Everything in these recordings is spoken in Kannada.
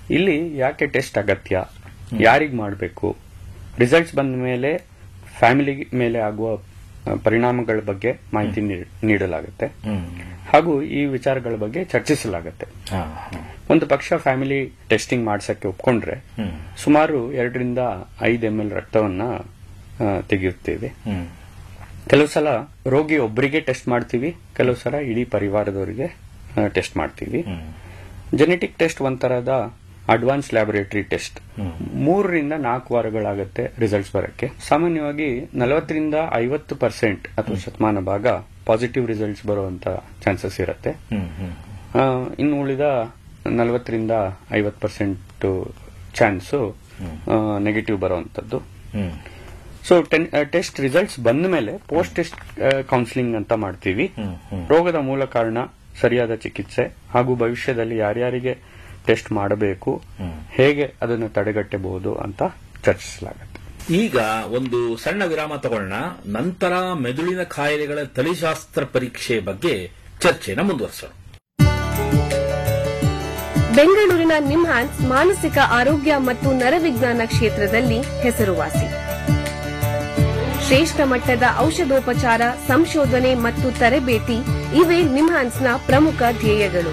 ಇಲ್ಲಿ ಯಾಕೆ ಟೆಸ್ಟ್ ಅಗತ್ಯ ಯಾರಿಗ್ ಮಾಡಬೇಕು ರಿಸಲ್ಟ್ಸ್ ಬಂದ ಮೇಲೆ ಫ್ಯಾಮಿಲಿ ಮೇಲೆ ಆಗುವ ಆ, ಪರಿಣಾಮಗಳ ಬಗ್ಗೆ ಮಾಹಿತಿ ನೀಡ್- ನೀಡಲಾಗುತ್ತೆ ಹ್ಮ್ ಹಾಗೂ ಈ ವಿಚಾರಗಳ ಬಗ್ಗೆ ಚರ್ಚಿಸಲಾಗುತ್ತೆ ಹಾ, ಹಾ. ಒಂದು ಪಕ್ಷ ಫ್ಯಾಮಿಲಿ ಟೆಸ್ಟಿಂಗ್ ಮಾಡ್ಸಕ್ಕೆ ಒಪ್ಕೊಂಡ್ರೆ ಹ್ಮ್ ಸುಮಾರು ಎರಡರಿಂದ ಐದು ಎಂ ಎಲ್ ರಕ್ತವನ್ನ ಆ, ತೆಗೆಯುತ್ತೇವೆ ಹ್ಮ್ ಕೆಲವು ಸಲ ರೋಗಿ ಒಬ್ಬರಿಗೆ ಟೆಸ್ಟ್ ಮಾಡ್ತೀವಿ ಕೆಲವು ಸಲ ಇಡೀ ಪರಿವಾರದವರಿಗೆ ಟೆಸ್ಟ್ ಮಾಡ್ತೀವಿ ಹ್ಮ್ ಜೆನೆಟಿಕ್ ಟೆಸ್ಟ್ ಒಂಥರದ ಅಡ್ವಾನ್ಸ್ ಲ್ಯಾಬೊರೇಟರಿ ಟೆಸ್ಟ್ ಹ್ಮ್. ಮೂರರಿಂದ ನಾಲ್ಕು ವಾರಗಳಾಗುತ್ತೆ ರಿಸಲ್ಟ್ಸ್ ಬರಕ್ಕೆ ಸಾಮಾನ್ಯವಾಗಿ ನಲವತ್ತರಿಂದ ಐವತ್ತು ಪರ್ಸೆಂಟ್ ಅಥವಾ ಶತಮಾನ ಭಾಗ ಪಾಸಿಟಿವ್ ರಿಸಲ್ಟ್ಸ್ ಬರುವಂತ ಚಾನ್ಸಸ್ ಇರುತ್ತೆ ಹ್ಮ್ ಹ್ಮ್ ಆ, ಇನ್ನು ಉಳಿದ ನಲವತ್ತರಿಂದ ಐವತ್ತು ಪರ್ಸೆಂಟ್ ಚಾನ್ಸು ನೆಗೆಟಿವ್ ಬರುವಂತದ್ದು ಹ್ಮ್ ಸೊ ಟೆಸ್ಟ್ ರಿಸಲ್ಟ್ಸ್ ಬಂದ ಮೇಲೆ ಪೋಸ್ಟ್ ಟೆಸ್ಟ್ ಕೌನ್ಸಿಲಿಂಗ್ ಅಂತ ಮಾಡ್ತೀವಿ ಹ್ಮ್, ಹ್ಮ್. ರೋಗದ ಮೂಲ ಕಾರಣ ಸರಿಯಾದ ಚಿಕಿತ್ಸೆ ಹಾಗೂ ಭವಿಷ್ಯದಲ್ಲಿ ಯಾರ್ಯಾರಿಗೆ ಟೆಸ್ಟ್ ಮಾಡಬೇಕು ಹ್ಮ್. ಹೇಗೆ ಅದನ್ನು ತಡೆಗಟ್ಟಬಹುದು ಅಂತ ಚರ್ಚಿಸಲಾಗುತ್ತೆ ಈಗ ಒಂದು ಸಣ್ಣ ವಿರಾಮ ತಗೊಳ್ಳೋಣ ನಂತರ ಮೆದುಳಿನ ಕಾಯಿಲೆಗಳ ತಳಿಶಾಸ್ತ್ರ ಪರೀಕ್ಷೆ ಬಗ್ಗೆ ಚರ್ಚೆನ ಮುಂದುವರಿಸೋಣ ಬೆಂಗಳೂರಿನ ನಿಮ್ಹಾನ್ಸ್ ಮಾನಸಿಕ ಆರೋಗ್ಯ ಮತ್ತು ನರವಿಜ್ಞಾನ ಕ್ಷೇತ್ರದಲ್ಲಿ ಹೆಸರುವಾಸಿ ಶ್ರೇಷ್ಠ ಮಟ್ಟದ ಔಷಧೋಪಚಾರ ಸಂಶೋಧನೆ ಮತ್ತು ತರಬೇತಿ ಇವೇ ನಿಮ್ಹಾನ್ಸ್ನ ಪ್ರಮುಖ ಧ್ಯೇಯಗಳು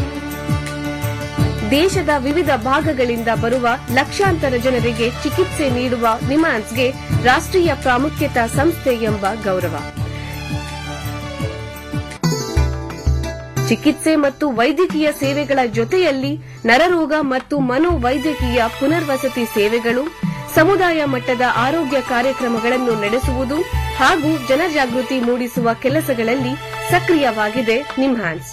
ದೇಶದ ವಿವಿಧ ಭಾಗಗಳಿಂದ ಬರುವ ಲಕ್ಷಾಂತರ ಜನರಿಗೆ ಚಿಕಿತ್ಸೆ ನೀಡುವ ನಿಮ್ಹಾನ್ಸ್ಗೆ ರಾಷ್ಟ್ರೀಯ ಪ್ರಾಮುಖ್ಯತಾ ಸಂಸ್ಥೆ ಎಂಬ ಗೌರವ ಚಿಕಿತ್ಸೆ ಮತ್ತು ವೈದ್ಯಕೀಯ ಸೇವೆಗಳ ಜೊತೆಯಲ್ಲಿ ನರರೋಗ ಮತ್ತು ಮನೋವೈದ್ಯಕೀಯ ಪುನರ್ವಸತಿ ಸೇವೆಗಳು ಸಮುದಾಯ ಮಟ್ಟದ ಆರೋಗ್ಯ ಕಾರ್ಯಕ್ರಮಗಳನ್ನು ನಡೆಸುವುದು ಹಾಗೂ ಜನಜಾಗೃತಿ ಮೂಡಿಸುವ ಕೆಲಸಗಳಲ್ಲಿ ಸಕ್ರಿಯವಾಗಿದೆ ನಿಮ್ಹಾನ್ಸ್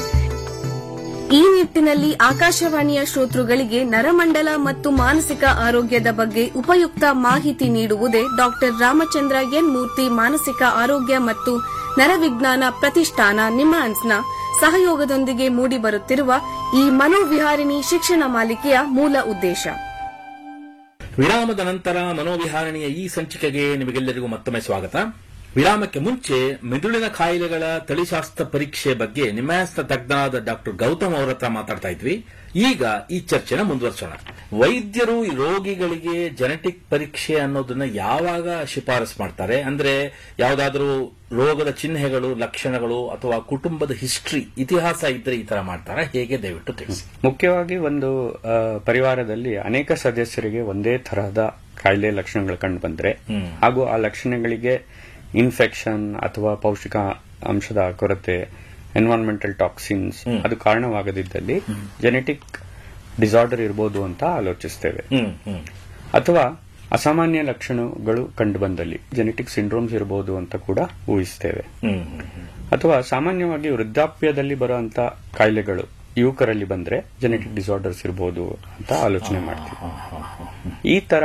ಈ ನಿಟ್ಟಿನಲ್ಲಿ ಆಕಾಶವಾಣಿಯ ಶ್ರೋತೃಗಳಿಗೆ ನರಮಂಡಲ ಮತ್ತು ಮಾನಸಿಕ ಆರೋಗ್ಯದ ಬಗ್ಗೆ ಉಪಯುಕ್ತ ಮಾಹಿತಿ ನೀಡುವುದೇ ಡಾಕ್ಟರ್ ರಾಮಚಂದ್ರ ಎನ್ ಮೂರ್ತಿ ಮಾನಸಿಕ ಆರೋಗ್ಯ ಮತ್ತು ನರವಿಜ್ಞಾನ ಪ್ರತಿಷ್ಠಾನ ನಿಮ್ಹಾನ್ಸ್ನ ಸಹಯೋಗದೊಂದಿಗೆ ಮೂಡಿಬರುತ್ತಿರುವ ಈ ಮನೋವಿಹಾರಿಣಿ ಶಿಕ್ಷಣ ಮಾಲಿಕೆಯ ಮೂಲ ಉದ್ದೇಶ ವಿರಾಮದ ನಂತರ ಮನೋವಿಹಾರಣಿಯ ಈ ಸಂಚಿಕೆಗೆ ನಿಮಗೆಲ್ಲರಿಗೂ ಮತ್ತೊಮ್ಮೆ ಸ್ವಾಗತ ವಿರಾಮಕ್ಕೆ ಮುಂಚೆ ಮೆದುಳಿನ ಕಾಯಿಲೆಗಳ ತಳಿಶಾಸ್ತ್ರ ಪರೀಕ್ಷೆ ಬಗ್ಗೆ ನಿಮ್ಯಾಸ್ನ ತಜ್ಞರಾದ ಡಾಕ್ಟರ್ ಗೌತಮ್ ಅವರ ಹತ್ರ ಮಾತಾಡ್ತಾ ಇದ್ವಿ ಈಗ ಈ ಚರ್ಚೆನ ಮುಂದುವರಿಸೋಣ ವೈದ್ಯರು ಈ ರೋಗಿಗಳಿಗೆ ಜೆನೆಟಿಕ್ ಪರೀಕ್ಷೆ ಅನ್ನೋದನ್ನ ಯಾವಾಗ ಶಿಫಾರಸ್ ಮಾಡ್ತಾರೆ ಅಂದ್ರೆ ಯಾವುದಾದ್ರೂ ರೋಗದ ಚಿಹ್ನೆಗಳು ಲಕ್ಷಣಗಳು ಅಥವಾ ಕುಟುಂಬದ ಹಿಸ್ಟ್ರಿ ಇತಿಹಾಸ ಇದ್ರೆ ಈ ತರ ಮಾಡ್ತಾರಾ ಹೇಗೆ ದಯವಿಟ್ಟು ತಿಳಿಸಿ ಮುಖ್ಯವಾಗಿ ಒಂದು ಆ, ಪರಿವಾರದಲ್ಲಿ ಅನೇಕ ಸದಸ್ಯರಿಗೆ ಒಂದೇ ತರಹದ ಕಾಯಿಲೆ ಲಕ್ಷಣಗಳು ಕಂಡು ಬಂದ್ರೆ ಹ್ಮ್. ಹಾಗೂ ಆ ಲಕ್ಷಣಗಳಿಗೆ ಇನ್ಫೆಕ್ಷನ್ ಅಥವಾ ಪೌಷ್ಟಿಕ ಅಂಶದ ಕೊರತೆ ಎನ್ವೈರನ್ಮೆಂಟಲ್ ಟಾಕ್ಸಿನ್ಸ್ ಅದು ಕಾರಣವಾಗದಿದ್ದಲ್ಲಿ ಜೆನೆಟಿಕ್ ಡಿಸಾರ್ಡರ್ ಇರಬಹುದು ಅಂತ ಆಲೋಚಿಸ್ತೇವೆ ಹ್ಮ್ ಹ್ಮ್ ಅಥವಾ ಅಸಾಮಾನ್ಯ ಲಕ್ಷಣಗಳು ಕಂಡು ಬಂದಲ್ಲಿ ಜೆನೆಟಿಕ್ ಸಿಂಡ್ರೋಮ್ಸ್ ಇರಬಹುದು ಅಂತ ಕೂಡ ಊಹಿಸ್ತೇವೆ ಹ್ಮ್ ಹ್ಮ್ ಹ್ಮ್ ಅಥವಾ ಸಾಮಾನ್ಯವಾಗಿ ವೃದ್ಧಾಪ್ಯದಲ್ಲಿ ಬರುವಂತ ಕಾಯಿಲೆಗಳು ಯುವಕರಲ್ಲಿ ಬಂದ್ರೆ ಜೆನೆಟಿಕ್ ಡಿಸಾರ್ಡರ್ಸ್ ಇರಬಹುದು ಅಂತ ಆಲೋಚನೆ ಮಾಡ್ತೀವಿ ಈ ತರ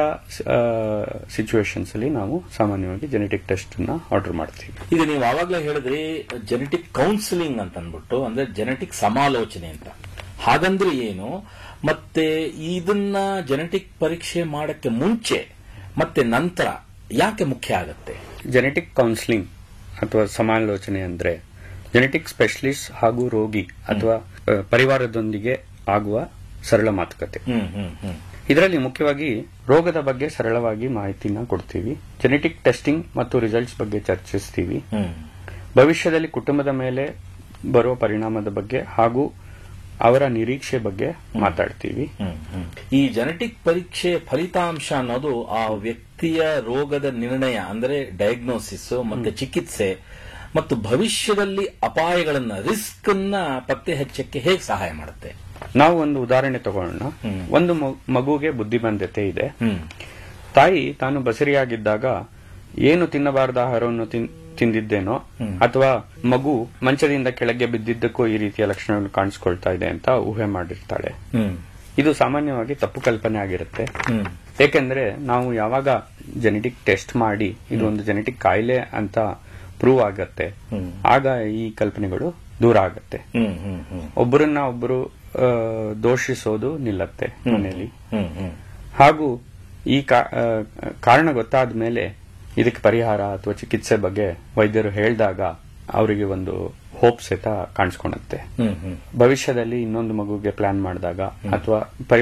ಸಿಚುವೇಶನ್ಸ್ ಅಲ್ಲಿ ನಾವು ಸಾಮಾನ್ಯವಾಗಿ ಜೆನೆಟಿಕ್ ಟೆಸ್ಟ್ ನ ಆರ್ಡರ್ ಮಾಡ್ತೀವಿ ಈಗ ನೀವು ಆವಾಗಲೇ ಹೇಳಿದ್ರಿ ಜೆನೆಟಿಕ್ ಕೌನ್ಸಿಲಿಂಗ್ ಅಂತ ಅಂದ್ಬಿಟ್ಟು ಅಂದ್ರೆ ಜೆನೆಟಿಕ್ ಸಮಾಲೋಚನೆ ಅಂತ ಹಾಗಂದ್ರೆ ಏನು ಮತ್ತೆ ಇದನ್ನ ಜೆನೆಟಿಕ್ ಪರೀಕ್ಷೆ ಮಾಡಕ್ಕೆ ಮುಂಚೆ ಮತ್ತೆ ನಂತರ ಯಾಕೆ ಮುಖ್ಯ ಆಗತ್ತೆ ಜೆನೆಟಿಕ್ ಕೌನ್ಸಿಲಿಂಗ್ ಅಥವಾ ಸಮಾಲೋಚನೆ ಅಂದ್ರೆ ಜೆನೆಟಿಕ್ ಸ್ಪೆಷಲಿಸ್ಟ್ ಹಾಗೂ ರೋಗಿ ಅಥವಾ ಆ, ಪರಿವಾರದೊಂದಿಗೆ ಆಗುವ ಸರಳ ಮಾತುಕತೆ ಹ್ಮ್ ಹ್ಮ್ ಹ್ಮ್ ಇದರಲ್ಲಿ ಮುಖ್ಯವಾಗಿ ರೋಗದ ಬಗ್ಗೆ ಸರಳವಾಗಿ ಮಾಹಿತಿನ ಕೊಡ್ತೀವಿ ಜೆನೆಟಿಕ್ ಟೆಸ್ಟಿಂಗ್ ಮತ್ತು ರಿಸಲ್ಟ್ಸ್ ಬಗ್ಗೆ ಚರ್ಚಿಸ್ತೀವಿ ಹ್ಮ್ ಭವಿಷ್ಯದಲ್ಲಿ ಕುಟುಂಬದ ಮೇಲೆ ಬರುವ ಪರಿಣಾಮದ ಬಗ್ಗೆ ಹಾಗೂ ಅವರ ನಿರೀಕ್ಷೆ ಬಗ್ಗೆ ಮಾತಾಡ್ತೀವಿ ಹ್ಮ್, ಹ್ಮ್. ಈ ಜೆನೆಟಿಕ್ ಪರೀಕ್ಷೆ ಫಲಿತಾಂಶ ಅನ್ನೋದು ಆ ವ್ಯಕ್ತಿಯ ರೋಗದ ನಿರ್ಣಯ ಅಂದ್ರೆ ಡಯಾಗ್ನೋಸಿಸ್ ಮತ್ತೆ ಚಿಕಿತ್ಸೆ ಮತ್ತು ಭವಿಷ್ಯದಲ್ಲಿ ಅಪಾಯಗಳನ್ನ ರಿಸ್ಕ್ ಅನ್ನ ಪತ್ತೆ ಹಚ್ಚಕ್ಕೆ ಹೇಗೆ ಸಹಾಯ ಮಾಡುತ್ತೆ ನಾವು ಒಂದು ಉದಾಹರಣೆ ತಗೊಳ್ಳೋಣ ಹ್ಮ್. ಒಂದು ಮ- ಮಗುಗೆ ಬುದ್ಧಿಮಾಂದ್ಯತೆ ಇದೆ ಹ್ಮ್ ತಾಯಿ ತಾನು ಬಸರಿಯಾಗಿದ್ದಾಗ ಏನು ತಿನ್ನಬಾರದ ಆಹಾರವನ್ನು ತಿನ್- ತಿಂದಿದ್ದೇನೋ ಅಥವಾ ಮಗು ಮಂಚದಿಂದ ಕೆಳಗೆ ಬಿದ್ದಿದ್ದಕ್ಕೂ ಈ ರೀತಿಯ ಲಕ್ಷಣಗಳು ಕಾಣಿಸ್ಕೊಳ್ತಾ ಇದೆ ಅಂತ ಊಹೆ ಮಾಡಿರ್ತಾಳೆ ಹ್ಮ್ ಇದು ಸಾಮಾನ್ಯವಾಗಿ ತಪ್ಪು ಕಲ್ಪನೆ ಆಗಿರುತ್ತೆ ಹ್ಮ್ ಏಕೆಂದ್ರೆ ನಾವು ಯಾವಾಗ ಜೆನೆಟಿಕ್ ಟೆಸ್ಟ್ ಮಾಡಿ ಇದು ಒಂದು ಜೆನೆಟಿಕ್ ಕಾಯಿಲೆ ಅಂತ ಪ್ರೂವ್ ಆಗತ್ತೆ ಹ್ಮ್. ಆಗ ಈ ಕಲ್ಪನೆಗಳು ದೂರ ಆಗತ್ತೆ ಹ್ಮ್ ಹ್ಮ್ ಹ್ಮ್ ಒಬ್ಬರನ್ನ ಒಬ್ಬರು ಆ, ದೋಷಿಸೋದು ನಿಲ್ಲತ್ತೆ ಮನೆಯಲ್ಲಿ ಹ್ಮ್ ಹ್ಮ್ ಹಾಗೂ ಈ ಕಾ- ಆ, ಕಾರಣ ಗೊತ್ತಾದ ಮೇಲೆ ಇದಕ್ಕೆ ಪರಿಹಾರ ಅಥವಾ ಚಿಕಿತ್ಸೆ ಬಗ್ಗೆ ವೈದ್ಯರು ಹೇಳಿದಾಗ ಅವರಿಗೆ ಒಂದು ಹೋಪ್ ಸಹಿತ ಕಾಣಿಸ್ಕೊಳುತ್ತೆ ಹ್ಮ್ ಹ್ಮ್ ಭವಿಷ್ಯದಲ್ಲಿ ಇನ್ನೊಂದು ಮಗುಗೆ ಪ್ಲಾನ್ ಮಾಡಿದಾಗ ಅಥವಾ